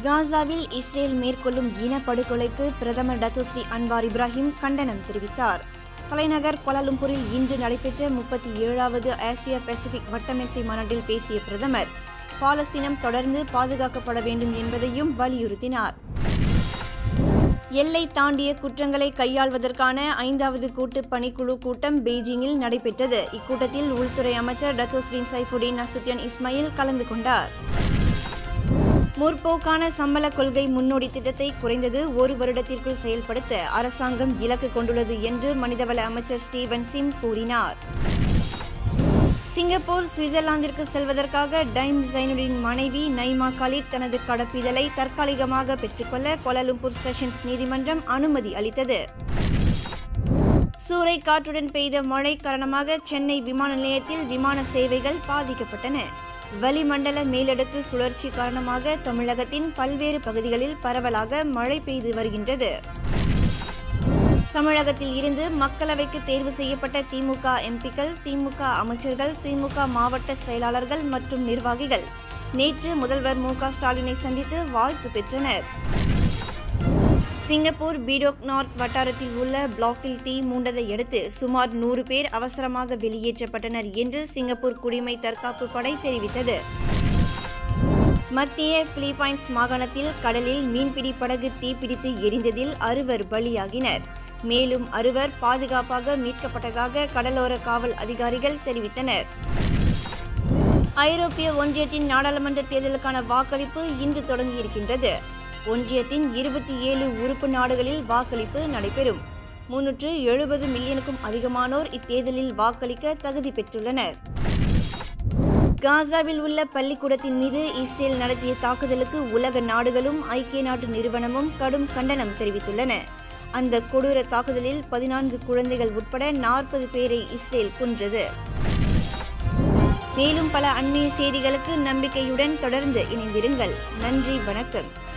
காசாவில் இஸ்ரேல் மேற்கொள்ளும் இனப்படுகொலைக்கு பிரதமர் டத்துஸ்ரீ அன்வார் இப்ராஹிம் கண்டனம் தெரிவித்தார் தலைநகர் கோலாலும்பூரில் இன்று நடைபெற்ற முப்பத்தி ஏழாவது ஆசியா பசிபிக் வட்டமேசை மாநாட்டில் பேசிய பிரதமர் பாலஸ்தீனம் தொடர்ந்து பாதுகாக்கப்பட வேண்டும் என்பதையும் வலியுறுத்தினார் எல்லை தாண்டிய குற்றங்களை கையாள்வதற்கான ஐந்தாவது கூட்டு பணிக்குழு கூட்டம் பெய்ஜிங்கில் நடைபெற்றது இக்கூட்டத்தில் உள்துறை அமைச்சர் டத்தோஸ்ரீன் சைஃபுடீன் நசுத்தியன் இஸ்மாயில் கலந்து கொண்டார் முற்போக்கான சம்பள கொள்கை முன்னோடி திட்டத்தை குறைந்தது ஒரு வருடத்திற்குள் செயல்படுத்த அரசாங்கம் இலக்கு கொண்டுள்ளது என்று மனிதவள அமைச்சர் ஸ்டீவன் சிம் கூறினார் சிங்கப்பூர் சுவிட்சர்லாந்திற்கு செல்வதற்காக டைம் ஜைனுடின் மனைவி நைமா காலிட் தனது கடப்பிதழை தற்காலிகமாக பெற்றுக்கொள்ள கோலாலும்பூர் செஷன்ஸ் நீதிமன்றம் அனுமதி அளித்தது சூறை காற்றுடன் பெய்த மழை காரணமாக சென்னை விமான நிலையத்தில் விமான சேவைகள் பாதிக்கப்பட்டன வளிமண்டல மேலடுக்கு சுழற்சி காரணமாக தமிழகத்தின் பல்வேறு பகுதிகளில் பரவலாக மழை பெய்து வருகின்றது தமிழகத்தில் இருந்து மக்களவைக்கு தேர்வு செய்யப்பட்ட திமுக எம்பிக்கள் திமுக அமைச்சர்கள் திமுக மாவட்ட செயலாளர்கள் மற்றும் நிர்வாகிகள் நேற்று முதல்வர் மு ஸ்டாலினை சந்தித்து வாழ்த்து பெற்றனர் சிங்கப்பூர் பீடோக் நார்த் வட்டாரத்தில் உள்ள பிளாக்கில் தீ மூண்டதை அடுத்து சுமார் நூறு பேர் அவசரமாக வெளியேற்றப்பட்டனர் என்று சிங்கப்பூர் குடிமை தற்காப்பு படை தெரிவித்தது மத்திய பிலிப்பைன்ஸ் மாகாணத்தில் கடலில் மீன்பிடி படகு தீப்பிடித்து எரிந்ததில் அறுவர் பலியாகினர் மேலும் அறுவர் பாதுகாப்பாக மீட்கப்பட்டதாக கடலோர காவல் அதிகாரிகள் தெரிவித்தனர் ஐரோப்பிய ஒன்றியத்தின் நாடாளுமன்ற தேர்தலுக்கான வாக்களிப்பு இன்று தொடங்கியிருக்கின்றது ஒன்றியத்தின் இருபத்தி ஏழு உறுப்பு நாடுகளில் வாக்களிப்பு நடைபெறும் முன்னூற்று எழுபது மில்லியனுக்கும் அதிகமானோர் இத்தேர்தலில் வாக்களிக்க தகுதி பெற்றுள்ளனர் காசாவில் உள்ள பள்ளிக்கூடத்தின் மீது இஸ்ரேல் நடத்திய தாக்குதலுக்கு உலக நாடுகளும் ஐக்கிய நாட்டு நிறுவனமும் கடும் கண்டனம் தெரிவித்துள்ளன அந்த கொடூர தாக்குதலில் பதினான்கு குழந்தைகள் உட்பட நாற்பது பேரை இஸ்ரேல் கொன்றது மேலும் பல அண்மைய செய்திகளுக்கு நம்பிக்கையுடன் தொடர்ந்து இணைந்திருங்கள் நன்றி வணக்கம்